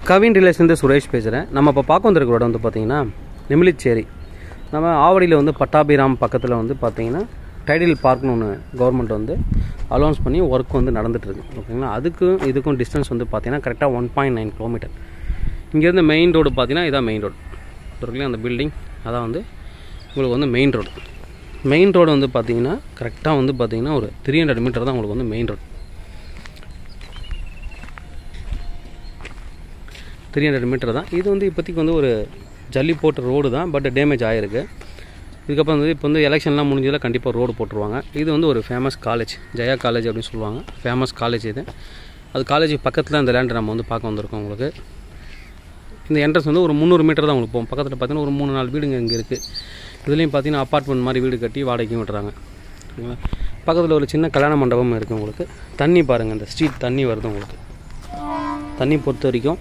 Kavin relation Suresh பேசுகிறேன் நம்ம இப்போ பார்க்க வந்திருக்க இடம் வந்து பார்த்தீங்கன்னா நெமிலிச்சேரி நம்ம ஆவடியில் வந்து பட்டாபிராம் பக்கத்தில் வந்து பார்த்தீங்கன்னா டைடல் பார்க்னு ஒன்று கவர்மெண்ட் வந்து அலௌன்ஸ் பண்ணி ஒர்க் வந்து நடந்துகிட்ருக்கு ஓகேங்களா அதுக்கும் இதுக்கும் டிஸ்டன்ஸ் வந்து பார்த்தீங்கன்னா கரெக்டாக ஒன் பாயிண்ட் நைன் கிலோமீட்டர் இங்கேருந்து மெயின் ரோடு பார்த்தீங்கன்னா இதான் மெயின் ரோடு இருக்குல்லையா அந்த பில்டிங் அதான் வந்து உங்களுக்கு வந்து மெயின் ரோடு மெயின் ரோடு வந்து பார்த்தீங்கன்னா கரெக்டாக வந்து பார்த்தீங்கன்னா ஒரு த்ரீ ஹண்ட்ரட் மீட்டர் தான் உங்களுக்கு வந்து main road three hundred metre தான் இது வந்து இப்போதைக்கு வந்து ஒரு ஜல்லி போட்ட ரோடு தான் பட் டேமேஜ் ஆகிருக்கு இதுக்கப்புறம் வந்து இப்போ வந்து எலெக்ஷன்லாம் முடிஞ்சதில் கண்டிப்பாக ரோடு போட்டுருவாங்க இது வந்து ஒரு ஃபேமஸ் காலேஜ் ஜெயா காலேஜ் அப்படின்னு சொல்லுவாங்க ஃபேமஸ் காலேஜ் இது அது காலேஜ் பக்கத்தில் அந்த லேண்டை நம்ம வந்து பார்க்க வந்திருக்கோம் உங்களுக்கு இந்த என்ட்ரன்ஸ் வந்து ஒரு முந்நூறு மீட்டர் தான் உங்களுக்கு போகும் பக்கத்தில் பார்த்தீங்கன்னா ஒரு மூணு நாலு வீடுங்க இங்கே இருக்குது இதுலேயும் பார்த்தீங்கன்னா அப்பார்ட்மெண்ட் மாதிரி வீடு கட்டி வாடகைக்கும் விட்டுறாங்க ஓகேங்களா பக்கத்தில் ஒரு சின்ன கல்யாண மண்டபம் இருக்குது உங்களுக்கு தண்ணி பாருங்கள் இந்த ஸ்ட்ரீட் தண்ணி வருது உங்களுக்கு தண்ணி பொறுத்த வரைக்கும்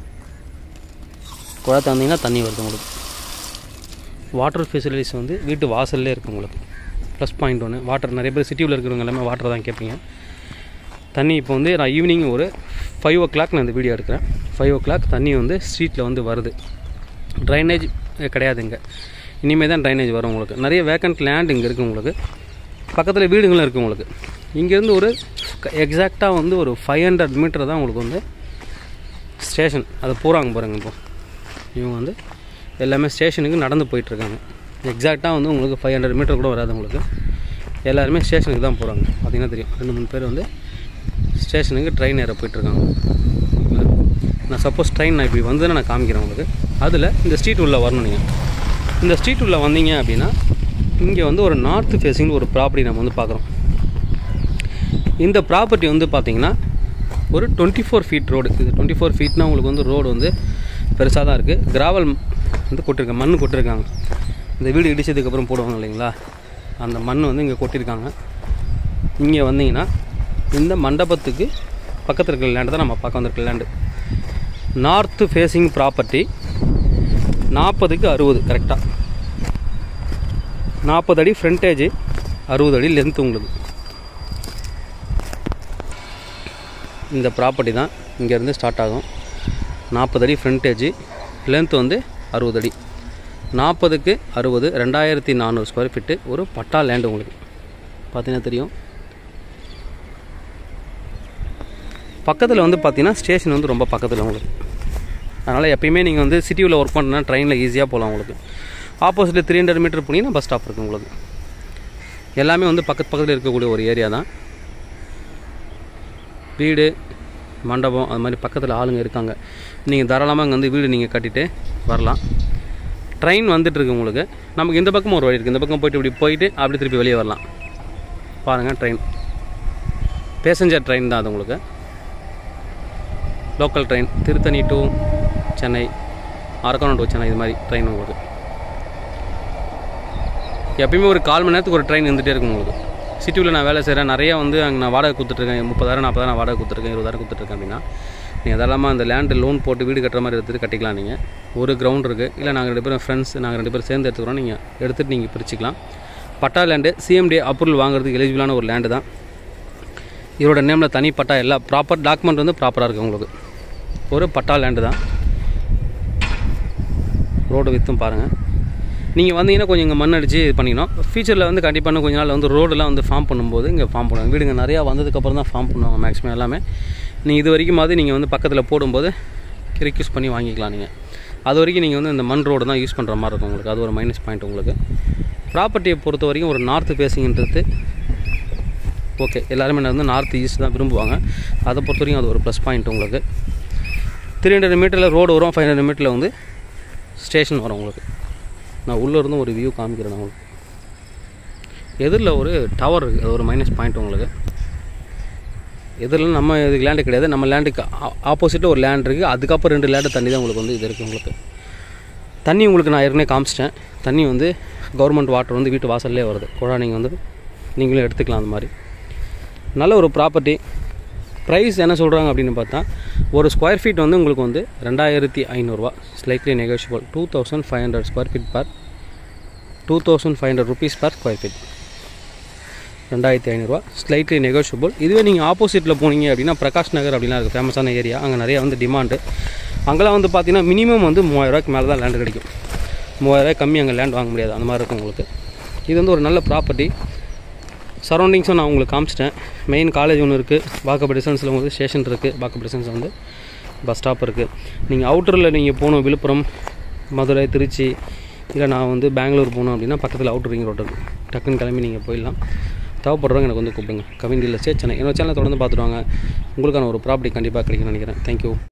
குழா தந்தீங்கன்னா தண்ணி வருது உங்களுக்கு வாட்டர் ஃபெசிலிட்டிஸ் வந்து வீட்டு வாசல்லே இருக்குது உங்களுக்கு ப்ளஸ் பாயிண்ட் ஒன்று வாட்டர் நிறைய பேர் சிட்டியில் இருக்கிறவங்க எல்லாமே வாட்டர் தான் கேட்பீங்க தண்ணி இப்போ வந்து நான் ஈவினிங் ஒரு ஃபைவ் ஓ கிளாக் நான் இந்த வீடியோ எடுக்கிறேன் ஃபைவ் ஓ கிளாக் தண்ணி வந்து ஸ்ட்ரீட்டில் வந்து வருது ட்ரைனேஜ் கிடையாது இங்கே இனிமேல் தான் ட்ரைனேஜ் வரும் உங்களுக்கு நிறைய வேக்கண்ட் லேண்ட் இங்கே இருக்குது உங்களுக்கு பக்கத்தில் வீடுகளும் இருக்குது உங்களுக்கு இங்கேருந்து ஒரு எக்ஸாக்டாக வந்து ஒரு ஃபைவ் ஹண்ட்ரட் மீட்டர் தான் உங்களுக்கு வந்து ஸ்டேஷன் அதை போகிறாங்க பாருங்க இப்போ இவங்க வந்து எல்லாமே ஸ்டேஷனுக்கு நடந்து போயிட்டுருக்காங்க எக்ஸாக்டாக வந்து உங்களுக்கு ஃபைவ் ஹண்ட்ரட் மீட்டர் கூட வராது உங்களுக்கு எல்லாருமே ஸ்டேஷனுக்கு தான் போகிறாங்க பார்த்தீங்கன்னா தெரியும் ரெண்டு மூணு பேர் வந்து ஸ்டேஷனுக்கு ட்ரெயின் ஏற போயிட்டுருக்காங்க நான் சப்போஸ் ட்ரெயின் நான் இப்படி வந்து நான் காமிக்கிறேன் உங்களுக்கு அதில் இந்த ஸ்ட்ரீட் உள்ளே வரணும் நீங்கள் இந்த ஸ்ட்ரீட் உள்ளே வந்தீங்க அப்படின்னா இங்கே வந்து ஒரு நார்த் ஃபேஸிங் ஒரு ப்ராப்பர்ட்டி நம்ம வந்து பார்க்குறோம் இந்த ப்ராப்பர்ட்டி வந்து பார்த்தீங்கன்னா ஒரு டுவெண்ட்டி ஃபோர் ஃபீட் ரோடு இது டுவெண்ட்டி ஃபோர் ஃபீட்னா உங்களுக்கு வந்து ரோடு வந்து பெருசாக தான் இருக்குது கிராவல் வந்து கொட்டிருக்காங்க மண் கொட்டிருக்காங்க இந்த வீடு இடிச்சதுக்கப்புறம் போடுவாங்க இல்லைங்களா அந்த மண் வந்து இங்கே கொட்டியிருக்காங்க இங்கே வந்தீங்கன்னா இந்த மண்டபத்துக்கு பக்கத்தில் இருக்கிற லேண்டு தான் நம்ம பார்க்க வந்திருக்க லேண்டு நார்த்து ஃபேஸிங் ப்ராப்பர்ட்டி நாற்பதுக்கு அறுபது கரெக்டாக நாற்பது அடி ஃப்ரண்டேஜ் அறுபது அடி லென்த் உங்களுக்கு இந்த ப்ராப்பர்ட்டி தான் இங்கேருந்து ஸ்டார்ட் ஆகும் நாற்பது அடி ஃப்ரண்டேஜ் லென்த் வந்து அறுபது அடி நாற்பதுக்கு அறுபது ரெண்டாயிரத்தி நானூறு ஸ்கொயர் ஃபீட்டு ஒரு பட்டா லேண்டு உங்களுக்கு பார்த்தீங்கன்னா தெரியும் பக்கத்தில் வந்து பார்த்தீங்கன்னா ஸ்டேஷன் வந்து ரொம்ப பக்கத்தில் உங்களுக்கு அதனால் எப்பயுமே நீங்கள் வந்து சிட்டியில் ஒர்க் பண்ணுறனா ட்ரெயினில் ஈஸியாக போகலாம் உங்களுக்கு ஆப்போசிட்டில் த்ரீ ஹண்ட்ரட் மீட்டர் போனீங்கன்னா பஸ் ஸ்டாப் இருக்குது உங்களுக்கு எல்லாமே வந்து பக்கத்து பக்கத்தில் இருக்கக்கூடிய ஒரு ஏரியா தான் வீடு மண்டபம் அது மாதிரி பக்கத்தில் ஆளுங்க இருக்காங்க நீங்கள் தாராளமாக இங்கே வந்து வீடு நீங்கள் கட்டிட்டு வரலாம் ட்ரெயின் வந்துட்டுருக்கு உங்களுக்கு நமக்கு இந்த பக்கமும் ஒரு வழி இருக்குது இந்த பக்கம் போயிட்டு இப்படி போயிட்டு அப்படி திருப்பி வெளியே வரலாம் பாருங்கள் ட்ரெயின் பேசஞ்சர் ட்ரெயின் தான் அது உங்களுக்கு local train Tiruttani to Chennai Arakkonam to Chennai இது மாதிரி ட்ரெயின் உங்களுக்கு எப்பயுமே ஒரு கால் மணி நேரத்துக்கு ஒரு ட்ரெயின் இருந்துகிட்டே இருக்கும் உங்களுக்கு சிட்டியில் நான் வேலை செய்கிறேன் நிறையா வந்து அங்கே நான் வாடகை கொடுத்துட்ருக்கேன் முப்பதாயிரம் நாற்பதாயிரம் வாடகை கொடுத்துருக்கேன் இருபதாயிரம் கொடுத்துட்ருக்கேன் அப்படின்னா நீங்கள் அதெல்லாமல் அந்த லேண்டு லோன் போட்டு வீடு கட்டுற மாதிரி எடுத்துகிட்டு கட்டிக்கலாம் நீங்கள் ஒரு கிரவுண்ட் இருக்குது இல்லை நாங்கள் ரெண்டு பேரும் ஃப்ரெண்ட்ஸ் நாங்கள் ரெண்டு பேரும் சேர்ந்து எடுத்துக்கிறோம் நீங்கள் எடுத்துகிட்டு நீங்கள் பிரிச்சுக்கலாம் பட்டா லேண்டு சிஎம்டி அப்ரூவல் வாங்குறதுக்கு எலிஜிபிளான ஒரு லேண்டு தான் இதோட நேமில் தனி பட்டா எல்லா ப்ராப்பர் டாக்குமெண்ட் வந்து ப்ராப்பராக இருக்குது உங்களுக்கு ஒரு பட்டா லேண்டு தான் ரோடு வித்தும் பாருங்கள் நீங்கள் வந்தீங்கன்னா கொஞ்சம் இங்கே மண் அடித்து இது பண்ணிக்கணும் ஃபியூச்சரில் வந்து கண்டிப்பாக இன்னும் கொஞ்ச நாள் வந்து ரோடெல்லாம் வந்து ஃபார்ம் பண்ணும்போது இங்கே ஃபார்ம் பண்ணுவாங்க வீடுங்க நிறையா வந்ததுக்கப்புறம் தான் ஃபார்ம் பண்ணுவாங்க மேக்ஸிமம் எல்லாமே நீங்கள் இது வரைக்கும் மாதிரி நீங்கள் வந்து பக்கத்தில் போடும்போது ரிக்யூஸ் பண்ணி வாங்கிக்கலாம் நீங்கள் அது வரைக்கும் நீங்கள் வந்து இந்த மண் ரோடு தான் யூஸ் பண்ணுற மாதிரி இருக்கும் உங்களுக்கு அது ஒரு மைனஸ் பாயிண்ட் உங்களுக்கு ப்ராப்பர்ட்டியை பொறுத்த வரைக்கும் ஒரு நார்த்து ஃபேஸிங்ன்றது ஓகே எல்லாருமே வந்து நார்த் ஈஸ்ட் தான் விரும்புவாங்க அதை பொறுத்த வரைக்கும் அது ஒரு ப்ளஸ் பாயிண்ட் உங்களுக்கு த்ரீ ஹண்ட்ரட் மீட்டரில் ரோடு வரும் ஃபைவ் ஹண்ட்ரட் மீட்டரில் வந்து ஸ்டேஷன் வரும் உங்களுக்கு நான் உள்ளே இருந்தும் ஒரு வியூ காமிக்கிறேன் நான் உங்களுக்கு எதிரில் ஒரு டவர் இருக்குது அது ஒரு மைனஸ் பாயிண்ட் உங்களுக்கு எதிரில் நம்ம இதுக்கு லேண்டு கிடையாது நம்ம லேண்டுக்கு ஆப்போசிட்டில் ஒரு லேண்ட் இருக்குது அதுக்கப்புறம் ரெண்டு லேண்டு தண்ணி தான் உங்களுக்கு வந்து இது இருக்குது உங்களுக்கு தண்ணி உங்களுக்கு நான் ஏற்கனவே காமிச்சிட்டேன் தண்ணி வந்து கவர்மெண்ட் வாட்டர் வந்து வீட்டு வாசல்லே வருது குழா நீங்கள் வந்து நீங்களும் எடுத்துக்கலாம் அந்த மாதிரி நல்ல ஒரு ப்ராப்பர்ட்டி ப்ரைஸ் என்ன சொல்கிறாங்க அப்படின்னு பார்த்தா ஒரு ஸ்கொயர் ஃபீட் வந்து உங்களுக்கு வந்து ரெண்டாயிரத்தி ஐநூறுரூவா slightly negotiable two thousand five hundred square feet per two thousand five hundred rupees per square feet ரெண்டாயிரத்தி ஐநூறுரூவா ஸ்லைட்லி நெகோஷியபிள் இதுவே நீங்கள் ஆப்போசிட்டில் போனீங்க அப்படின்னா பிரகாஷ் நகர் அப்படின்னா இருக்குது ஃபேமஸான ஏரியா அங்கே நிறைய வந்து டிமாண்டு அங்கெல்லாம் வந்து பார்த்தீங்கன்னா மினிமம் வந்து மூவாயிரரூவாய்க்கு மேலே தான் லேண்டு கிடைக்கும் மூவாயிரரூவாய் கம்மி அங்கே லேண்ட் வாங்க முடியாது அந்த மாதிரி இருக்கும் உங்களுக்கு இது வந்து ஒரு நல்ல ப்ராப்பர்ட்டி சரௌண்டிங்ஸும் நான் உங்களுக்கு காமிச்சிட்டேன் மெயின் காலேஜ் ஒன்று இருக்குது வாக்கப் டிஸ்டன்ஸில் வந்து ஸ்டேஷன் இருக்குது வாக்கப் டிஸ்டன்ஸ் வந்து பஸ் ஸ்டாப் இருக்குது நீங்கள் அவுட்டரில் நீங்கள் போகணும் விழுப்புரம் மதுரை திருச்சி இல்லை நான் வந்து பெங்களூர் போகணும் அப்படின்னா பக்கத்தில் அவுட்டர் ரிங் ரோடு இருக்குது டக்குன்னு கிளம்பி நீங்கள் போயிடலாம் தேவைப்படுறவங்க எனக்கு வந்து கூப்பிடுங்க கவின் ரியல் எஸ்டேட் சென்னை என்னோட சேனலை தொடர்ந்து பார்த்துட்டு வாங்க உங்களுக்கான ஒரு ப்ராப்பர்ட்டி கண்டிப்பாக கிடைக்கும்னு நினைக்கிறேன் தேங்க்யூ